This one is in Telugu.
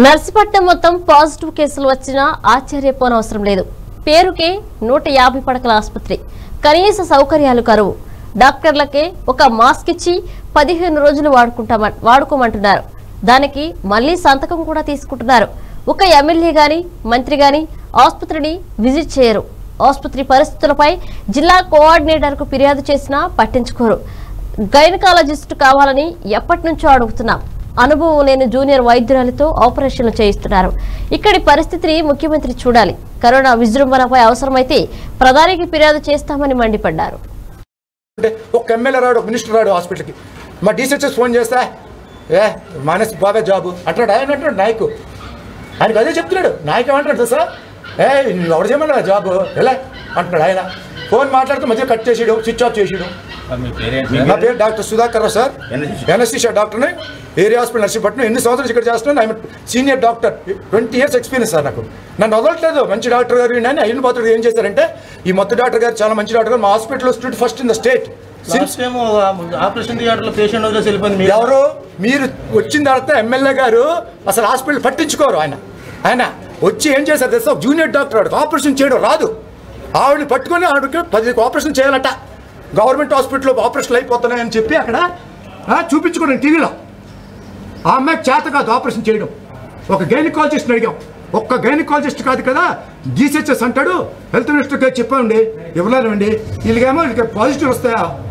నర్సీపట్నం మొత్తం పాజిటివ్ కేసులు వచ్చినా ఆశ్చర్యపోనవసరం లేదు పేరుకే నూట యాభై పడకల ఆసుపత్రి కనీస సౌకర్యాలు కరువు డాక్టర్లకే ఒక మాస్క్ ఇచ్చి పదిహేను రోజులు వాడుకుంటామ వాడుకోమంటున్నారు దానికి మళ్లీ సంతకం కూడా తీసుకుంటున్నారు ఒక ఎమ్మెల్యే గాని మంత్రి గాని ఆసుపత్రిని విజిట్ చేయరు ఆసుపత్రి పరిస్థితులపై జిల్లా కోఆర్డినేటర్ కు ఫిర్యాదు చేసినా పట్టించుకోరు గైనకాలజిస్ట్ కావాలని ఎప్పటి నుంచో అడుగుతున్నాం అనుభవం లేని జూనియర్ వైద్యురాలతో ఆపరేషన్లు చేయిస్తున్నారు ఇక్కడి పరిస్థితిని ముఖ్యమంత్రి చూడాలి కరోనా విజృంభణపై అవసరమైతే ప్రధానికి ఫిర్యాదు చేస్తామని మండిపడ్డారు అంటే ఒక ఎమ్మెల్యే రాడు ఒక మినిస్టర్ రాడు హాస్పిటల్కి మా డీసీహెచ్ఎస్ ఫోన్ చేస్తా ఏ మానేసి బాబే జాబు అంటాడు ఆయన అంటాడు నాయకు ఆయనకు అదే చెప్తున్నాడు నాయకు ఏమంటాడు తెలుసా ఏ నువ్వు ఎవరు చేయమన్నా జాబు ఎలా అంటున్నాడు ఆయన ఫోన్ మాట్లాడుతూ మధ్య కట్ చేసేయడం స్విచ్ ఆఫ్ చేసేయడం మీ పేరేంటి నా పేరు doctor Sudhakar Rao sir NSC. NSC డాక్టర్ని ఏరియా హాస్పిటల్ నర్సీపట్నం ఎన్ని సంవత్సరాలు ఇక్కడ చేస్తున్నాను I'm senior doctor twenty years experience sir నాకు నన్ను వదలట్లేదు మంచి డాక్టర్ గారు నేను అయిన పాత్ర ఏం చేశారంటే ఈ మొత్తం డాక్టర్ గారు చాలా మంచి డాక్టర్ గారు మా హాస్పిటల్లో stood first in the state last time operation థియేటర్లో పేషెంట్ వదిలేసి వెళ్ళిపోయింది మీరు ఎవరు మీరు వచ్చిన తర్వాత ఎమ్మెల్యే గారు అసలు హాస్పిటల్ పట్టించుకోరు ఆయన ఆయన వచ్చి ఏం చేశారు తెలుసా ఒక జూనియర్ డాక్టర్ ఆవిడకి ఆపరేషన్ చేయడం రాదు ఆవిడని పట్టుకొని ఆవిడకి పది ఆపరేషన్ చేయాలట గవర్నమెంట్ హాస్పిటల్లో ఆపరేషన్లు అయిపోతున్నాయని చెప్పి అక్కడ ఆ, చూపించుకున్నాను టీవీలో ఆ అమ్మాయికి చేత కాదు ఆపరేషన్ చేయడం ఒక గైనకాలజిస్ట్ అడిగాం ఒక్క గైనకాలజిస్ట్ కాదు కదా జీసీహెచ్ఎస్ అంటాడు హెల్త్ మినిస్టర్ గారు చెప్పండి ఇవ్వలేదండి వీళ్ళకేమో వీళ్ళకి పాజిటివ్ వస్తాయా